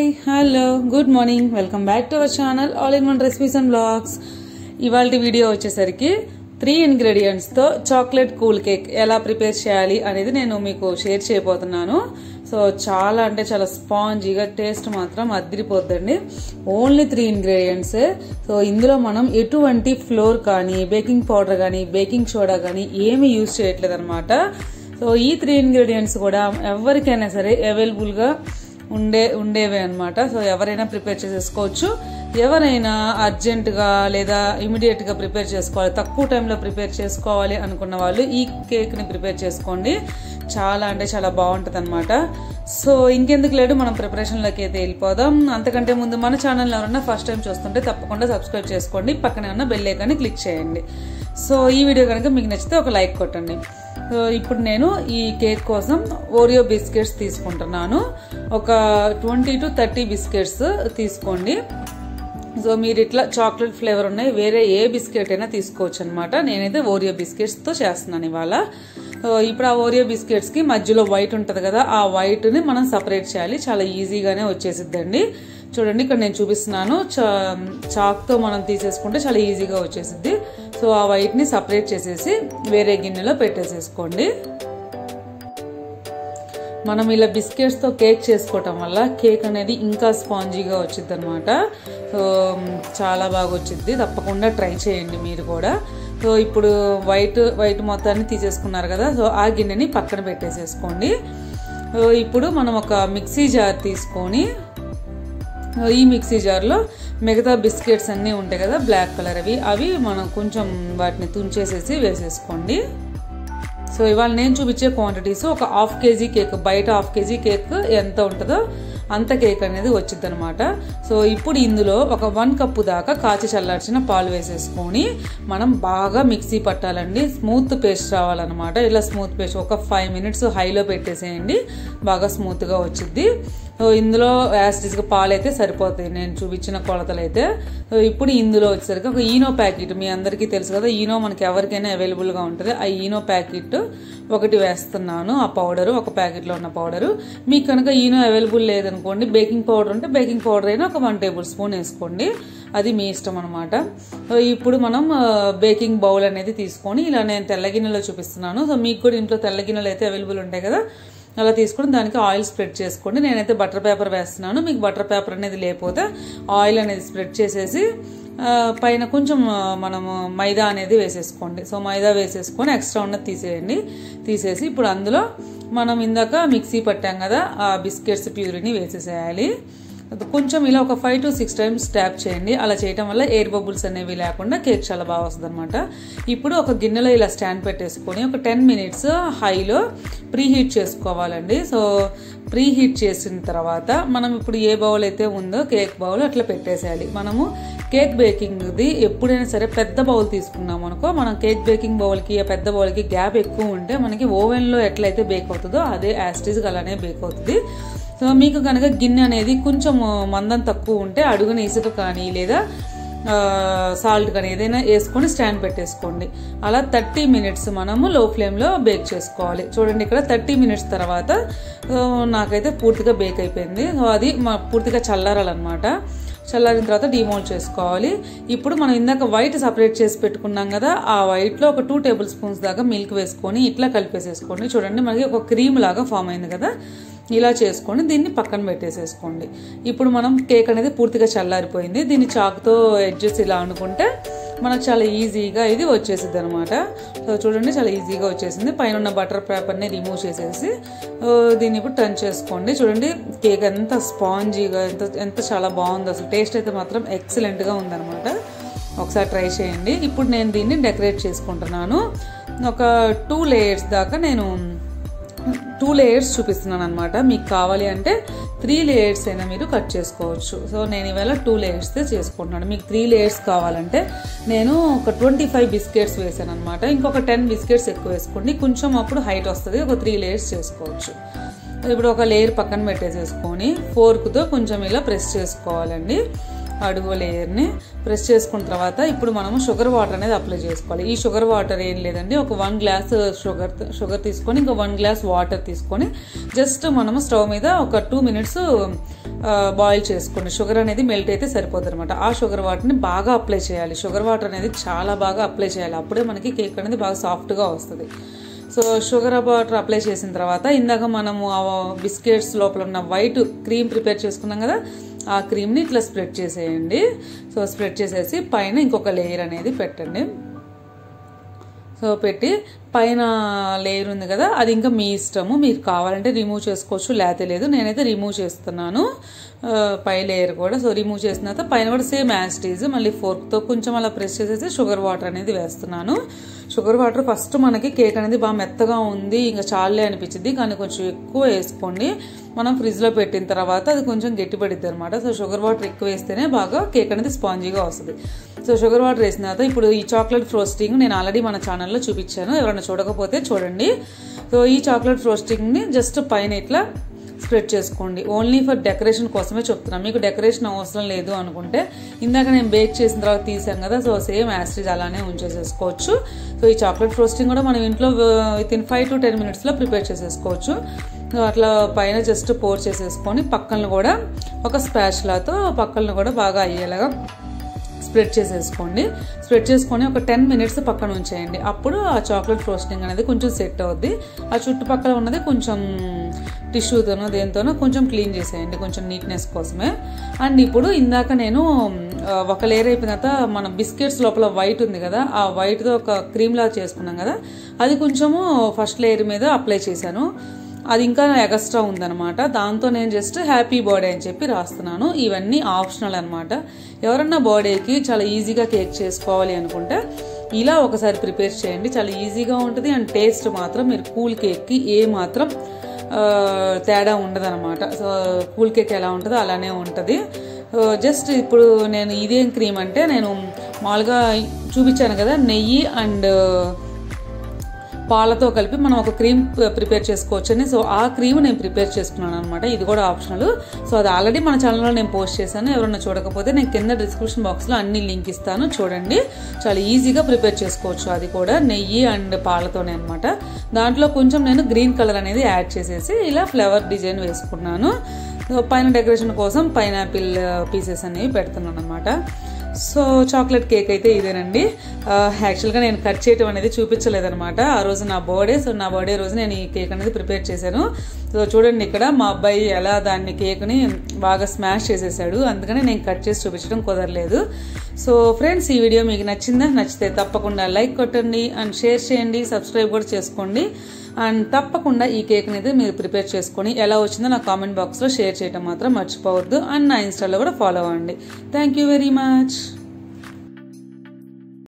hello good morning welcome back to our channel all in one recipes and blogs ఇవాళ video వచ్చేసరికి three ఇంగ్రీడియంట్స్తో chocolate cool cake ఎలా prepare చేయాలి అనేది నేను మీకు షేర్ చేయబోతున్నాను సో చాలా అంటే చాలా స్పాంజీగా టేస్ట్ మాత్రం అదిరిపోద్దండి ఓన్లీ త్రీ ఇంగ్రీడియంట్స్ సో ఇందులో మనం ఎటువంటి ఫ్లోర్ కానీ బేకింగ్ పౌడర్ కానీ బేకింగ్ సోడా కానీ ఏమీ యూజ్ చేయట్లేదు అనమాట సో ఈ త్రీ ఇంగ్రీడియంట్స్ కూడా ఎవరికైనా సరే అవైలబుల్గా ఉండే ఉండేవే అనమాట సో ఎవరైనా ప్రిపేర్ చేసేసుకోవచ్చు ఎవరైనా అర్జెంటుగా లేదా ఇమీడియట్గా ప్రిపేర్ చేసుకోవాలి తక్కువ టైంలో ప్రిపేర్ చేసుకోవాలి అనుకున్న వాళ్ళు ఈ కేక్ని ప్రిపేర్ చేసుకోండి చాలా అంటే చాలా బాగుంటుంది అనమాట సో ఇంకెందుకు లేడు మనం ప్రిపరేషన్లోకి అయితే వెళ్ళిపోదాం అంతకంటే ముందు మన ఛానల్ ఎవరన్నా ఫస్ట్ టైం చూస్తుంటే తప్పకుండా సబ్స్క్రైబ్ చేసుకోండి పక్కనే ఉన్న బెల్ ఐకాన్ని క్లిక్ చేయండి సో ఈ వీడియో కనుక మీకు నచ్చితే ఒక లైక్ కొట్టండి సో ఇప్పుడు నేను ఈ కేక్ కోసం ఓరియో బిస్కెట్స్ తీసుకుంటున్నాను ఒక ట్వంటీ టు థర్టీ బిస్కెట్స్ తీసుకోండి సో మీరు ఇట్లా చాక్లెట్ ఫ్లేవర్ ఉన్నాయి వేరే ఏ బిస్కెట్ అయినా తీసుకోవచ్చు అనమాట నేనైతే ఓరియో బిస్కెట్స్తో చేస్తున్నాను ఇవాళ సో ఇప్పుడు ఆ ఓరియో బిస్కెట్స్కి మధ్యలో వైట్ ఉంటుంది కదా ఆ వైట్ని మనం సపరేట్ చేయాలి చాలా ఈజీగానే వచ్చేసిద్దండి చూడండి ఇక్కడ నేను చూపిస్తున్నాను చాక్తో మనం తీసేసుకుంటే చాలా ఈజీగా వచ్చేసిద్ది సో ఆ వైట్ని సపరేట్ చేసేసి వేరే గిన్నెలో పెట్టేసేసుకోండి మనం ఇలా బిస్కెట్స్తో కేక్ చేసుకోవటం వల్ల కేక్ అనేది ఇంకా స్పాంజీగా వచ్చింది అనమాట సో చాలా బాగా వచ్చింది తప్పకుండా ట్రై చేయండి మీరు కూడా సో ఇప్పుడు వైట్ వైట్ మొత్తాన్ని తీసేసుకున్నారు కదా సో ఆ గిన్నెని పక్కన పెట్టేసేసుకోండి సో ఇప్పుడు మనం ఒక మిక్సీ జార్ తీసుకొని ఈ మిక్సీ జార్లో మిగతా బిస్కెట్స్ అన్నీ ఉంటాయి కదా బ్లాక్ కలర్ అవి అవి మనం కొంచెం వాటిని తుంచేసేసి వేసేసుకోండి సో ఇవాళ నేను చూపించే క్వాంటిటీస్ ఒక హాఫ్ కేజీ కేక్ బయట హాఫ్ కేజీ కేక్ ఎంత ఉంటుందో అంత కేక్ అనేది వచ్చింది అనమాట సో ఇప్పుడు ఇందులో ఒక వన్ కప్పు దాకా కాచి చల్లార్చిన పాలు వేసేసుకొని మనం బాగా మిక్సీ పట్టాలండి స్మూత్ పేస్ట్ రావాలన్నమాట ఇలా స్మూత్ పేస్ట్ ఒక ఫైవ్ మినిట్స్ హైలో పెట్టేసేయండి బాగా స్మూత్గా వచ్చింది సో ఇందులో యాస్టిస్గా పాలు అయితే సరిపోతాయి నేను చూపించిన కొలతలు అయితే సో ఇప్పుడు ఇందులో వచ్చేసరికి ఒక ఈనో ప్యాకెట్ మీ అందరికీ తెలుసు కదా ఈనో మనకి ఎవరికైనా అవైలబుల్గా ఉంటుంది ఆ ఈనో ప్యాకెట్ ఒకటి వేస్తున్నాను ఆ పౌడరు ఒక ప్యాకెట్లో ఉన్న పౌడరు మీకు కనుక ఈనో అవైలబుల్ లేదనుకోండి బేకింగ్ పౌడర్ ఉంటే బేకింగ్ పౌడర్ అయినా ఒక వన్ టేబుల్ స్పూన్ వేసుకోండి అది మీ ఇష్టం అనమాట ఇప్పుడు మనం బేకింగ్ బౌల్ అనేది తీసుకొని ఇలా నేను తెల్ల గిన్నెలో చూపిస్తున్నాను సో మీకు కూడా ఇంట్లో తెల్ల గిన్నెలు అయితే అవైలబుల్ ఉంటాయి కదా అలా తీసుకుని దానికి ఆయిల్ స్ప్రెడ్ చేసుకోండి నేనైతే బటర్ పేపర్ వేస్తున్నాను మీకు బటర్ పేపర్ అనేది లేకపోతే ఆయిల్ అనేది స్ప్రెడ్ చేసేసి పైన కొంచెం మనము మైదా అనేది వేసేసుకోండి సో మైదా వేసేసుకొని ఎక్స్ట్రా ఉన్నది తీసేయండి తీసేసి ఇప్పుడు అందులో మనం ఇందాక మిక్సీ పట్టాం కదా ఆ బిస్కెట్స్ ప్యూరిని వేసేసేయాలి కొంచెం ఇలా ఒక five to six times tap చేయండి అలా చేయటం వల్ల ఎయిర్ బబుల్స్ అనేవి లేకుండా కేక్ చాలా బాగా వస్తుంది అనమాట ఇప్పుడు ఒక గిన్నెలో ఇలా స్టాండ్ పెట్టేసుకొని ఒక టెన్ మినిట్స్ హైలో ప్రీ హీట్ చేసుకోవాలండి సో ప్రీ హీట్ చేసిన తర్వాత మనం ఇప్పుడు ఏ బౌల్ అయితే ఉందో కేక్ బౌల్ అట్లా పెట్టేసేయాలి మనము కేక్ బేకింగ్ది ఎప్పుడైనా సరే పెద్ద బౌల్ తీసుకున్నాం అనుకో మనం కేక్ బేకింగ్ బౌల్కి పెద్ద బౌల్కి గ్యాప్ ఎక్కువ ఉంటే మనకి ఓవెన్లో ఎట్లయితే బేక్ అవుతుందో అదే యాస్టీజ్గా అలానే బేక్ అవుతుంది సో మీకు కనుక గిన్నె అనేది కొంచెం మందం తక్కువ ఉంటే అడుగున ఇసుక కానీ లేదా సాల్ట్ కానీ ఏదైనా వేసుకొని స్టాండ్ పెట్టేసుకోండి అలా థర్టీ మినిట్స్ మనము లో ఫ్లేమ్లో బేక్ చేసుకోవాలి చూడండి ఇక్కడ థర్టీ మినిట్స్ తర్వాత నాకైతే పూర్తిగా బేక్ అయిపోయింది సో అది మా పూర్తిగా చల్లారాలన్నమాట చల్లారిన తర్వాత డిమోల్డ్ చేసుకోవాలి ఇప్పుడు మనం ఇందాక వైట్ సపరేట్ చేసి పెట్టుకున్నాం కదా ఆ వైట్లో ఒక టూ టేబుల్ స్పూన్స్ దాకా మిల్క్ వేసుకొని ఇట్లా కలిపేసేసుకోండి చూడండి మనకి ఒక క్రీమ్ లాగా ఫామ్ అయింది కదా ఇలా చేసుకొని దీన్ని పక్కన పెట్టేసేసుకోండి ఇప్పుడు మనం కేక్ అనేది పూర్తిగా చల్లారిపోయింది దీన్ని చాకుతో ఎడ్జెస్ ఇలా అనుకుంటే మనకు చాలా ఈజీగా ఇది వచ్చేసింది అనమాట సో చూడండి చాలా ఈజీగా వచ్చేసింది పైన ఉన్న బటర్ పేపర్ని రిమూవ్ చేసేసి దీన్ని ఇప్పుడు టర్న్ చేసుకోండి చూడండి కేక్ ఎంత స్పాంజీగా ఎంత ఎంత చాలా బాగుంది అసలు టేస్ట్ అయితే మాత్రం ఎక్సలెంట్గా ఉందనమాట ఒకసారి ట్రై చేయండి ఇప్పుడు నేను దీన్ని డెకరేట్ చేసుకుంటున్నాను ఒక టూ లేయర్స్ దాకా నేను టూ లేయర్స్ చూపిస్తున్నాను అనమాట మీకు కావాలి అంటే త్రీ లేయర్స్ అయినా మీరు కట్ చేసుకోవచ్చు సో నేను ఇవాళ టూ లేయర్స్ చేసుకుంటున్నాను మీకు త్రీ లేయర్స్ కావాలంటే నేను ఒక ట్వంటీ ఫైవ్ బిస్కెట్స్ వేసాను అనమాట ఇంకొక టెన్ బిస్కెట్స్ ఎక్కువ వేసుకోండి కొంచెం అప్పుడు హైట్ వస్తుంది ఒక త్రీ లేయర్స్ చేసుకోవచ్చు ఇప్పుడు ఒక లేయర్ పక్కన పెట్టేసేసుకొని ఫోర్క్తో కొంచెం ఇలా ప్రెస్ చేసుకోవాలండి అడుగు లేయర్ని ప్రెస్ చేసుకున్న తర్వాత ఇప్పుడు మనము షుగర్ వాటర్ అనేది అప్లై చేసుకోవాలి ఈ షుగర్ వాటర్ ఏం లేదండి ఒక వన్ గ్లాస్ షుగర్ షుగర్ తీసుకొని ఇంకా వన్ గ్లాస్ వాటర్ తీసుకొని జస్ట్ మనము స్టవ్ మీద ఒక టూ మినిట్స్ బాయిల్ చేసుకోండి షుగర్ అనేది మెల్ట్ అయితే సరిపోతుంది అనమాట ఆ షుగర్ వాటర్ని బాగా అప్లై చేయాలి షుగర్ వాటర్ అనేది చాలా బాగా అప్లై చేయాలి అప్పుడే మనకి కేక్ అనేది బాగా సాఫ్ట్గా వస్తుంది సో షుగర్ వాటర్ అప్లై చేసిన తర్వాత ఇందాక మనము ఆ బిస్కెట్స్ లోపల ఉన్న వైట్ క్రీమ్ ప్రిపేర్ చేసుకున్నాం కదా ఆ క్రీమ్ని ఇట్లా స్ప్రెడ్ చేసేయండి సో స్ప్రెడ్ చేసేసి పైన ఇంకొక లేయర్ అనేది పెట్టండి సో పెట్టి పైన లేయర్ ఉంది కదా అది ఇంకా మీ ఇష్టము మీరు కావాలంటే రిమూవ్ చేసుకోవచ్చు లేతే లేదు నేనైతే రిమూవ్ చేస్తున్నాను పై లేయర్ కూడా సో రిమూవ్ చేసిన తర్వాత పైన కూడా సేమ్ యాస్టీజ్ మళ్ళీ ఫోర్క్తో కొంచెం అలా ప్రెస్ చేసేసి షుగర్ వాటర్ అనేది వేస్తున్నాను షుగర్ వాటర్ ఫస్ట్ మనకి కేక్ అనేది బాగా మెత్తగా ఉంది ఇంకా చాలే అనిపించింది కానీ కొంచెం ఎక్కువ వేసుకోండి మనం ఫ్రిడ్జ్లో పెట్టిన తర్వాత అది కొంచెం గట్టిపడిద్ది అనమాట సో షుగర్ వాటర్ ఎక్కువ వేస్తేనే బాగా కేక్ అనేది స్పాంజీగా వస్తుంది సో షుగర్ వాటర్ వేసిన తర్వాత ఇప్పుడు ఈ చాక్లెట్ ఫ్రోస్టింగ్ నేను ఆల్రెడీ మన ఛానల్లో చూపించాను ఎవరైనా చూడకపోతే చూడండి సో ఈ చాక్లెట్ ఫ్రోస్టింగ్ని జస్ట్ పైన ఇట్లా స్ప్రెడ్ చేసుకోండి ఓన్లీ ఫర్ డెకరేషన్ కోసమే చెప్తున్నాను మీకు డెకరేషన్ అవసరం లేదు అనుకుంటే ఇందాక నేను బేక్ చేసిన తర్వాత తీసాం కదా సో సేమ్ యాస్ట్రీజ్ అలానే ఉంచేసేసుకోవచ్చు సో ఈ చాక్లెట్ ఫ్రోస్టింగ్ కూడా మనం ఇంట్లో within five to ten మినిట్స్లో ప్రిపేర్ చేసేసుకోవచ్చు సో అట్లా పైన జస్ట్ పోర్ చేసేసుకొని పక్కన కూడా ఒక స్పాచ్లాతో పక్కన కూడా బాగా అయ్యేలాగా స్ప్రెడ్ చేసేసుకోండి స్ప్రెడ్ చేసుకొని ఒక టెన్ మినిట్స్ పక్కన ఉంచేయండి అప్పుడు ఆ చాక్లెట్ ఫ్రోస్టింగ్ అనేది కొంచెం సెట్ అవుద్ది ఆ చుట్టుపక్కల ఉన్నది కొంచెం టిష్యూతోనో దేనితోనో కొంచెం క్లీన్ చేసేయండి కొంచెం నీట్నెస్ కోసమే అండ్ ఇప్పుడు ఇందాక నేను ఒక లేయర్ అయిపోయిన తర్వాత మన బిస్కెట్స్ లోపల వైట్ ఉంది కదా ఆ వైట్తో ఒక క్రీమ్ లాగా చేసుకున్నాం కదా అది కొంచెము ఫస్ట్ లేయర్ మీద అప్లై చేశాను అది ఇంకా ఎక్స్ట్రా ఉందనమాట దాంతో నేను జస్ట్ హ్యాపీ బర్త్డే అని చెప్పి రాస్తున్నాను ఇవన్నీ ఆప్షనల్ అనమాట ఎవరన్నా బర్త్డేకి చాలా ఈజీగా కేక్ చేసుకోవాలి అనుకుంటే ఇలా ఒకసారి ప్రిపేర్ చేయండి చాలా ఈజీగా ఉంటుంది అండ్ టేస్ట్ మాత్రం మీరు కూల్ కేక్కి ఏ మాత్రం తేడా ఉండదన్నమాట సో కూల్ కేక్ ఎలా ఉంటుందో అలానే ఉంటుంది జస్ట్ ఇప్పుడు నేను ఇదేం క్రీమ్ అంటే నేను మామూలుగా చూపించాను కదా నెయ్యి అండ్ పాలతో కలిపి మనం ఒక క్రీమ్ ప్రిపేర్ చేసుకోవచ్చని సో ఆ క్రీమ్ నేను ప్రిపేర్ చేసుకున్నాను అనమాట ఇది కూడా ఆప్షనల్ సో అది ఆల్రెడీ మన ఛానల్లో నేను పోస్ట్ చేశాను ఎవరైనా చూడకపోతే నేను కింద డిస్క్రిప్షన్ బాక్స్లో అన్ని లింక్ ఇస్తాను చూడండి చాలా ఈజీగా ప్రిపేర్ చేసుకోవచ్చు అది కూడా నెయ్యి అండ్ పాలతోనే అనమాట దాంట్లో కొంచెం నేను గ్రీన్ కలర్ అనేది యాడ్ చేసేసి ఇలా ఫ్లవర్ డిజైన్ వేసుకున్నాను పైన డెకరేషన్ కోసం పైనాపిల్ పీసెస్ అనేవి పెడుతున్నాను అనమాట సో చాక్లెట్ కేక్ అయితే ఇదేనండి యాక్చువల్గా నేను కట్ చేయటం అనేది చూపించలేదనమాట ఆ రోజు నా బర్త్డే సో నా బర్త్డే రోజు నేను ఈ కేక్ అనేది ప్రిపేర్ చేశాను సో చూడండి ఇక్కడ మా అబ్బాయి ఎలా దాన్ని కేక్ని బాగా స్మాష్ చేసేసాడు అందుకని నేను కట్ చేసి చూపించడం కుదరలేదు సో ఫ్రెండ్స్ ఈ వీడియో మీకు నచ్చిందా నచ్చితే తప్పకుండా లైక్ కొట్టండి అండ్ షేర్ చేయండి సబ్స్క్రైబ్ కూడా చేసుకోండి అండ్ తప్పకుండా ఈ కేక్ అనేది మీరు ప్రిపేర్ చేసుకొని ఎలా వచ్చిందో నా కామెంట్ బాక్స్లో షేర్ చేయడం మాత్రం మర్చిపోవద్దు అండ్ నా ఇన్స్టాలో కూడా ఫాలో అవ్వండి థ్యాంక్ యూ వెరీ మచ్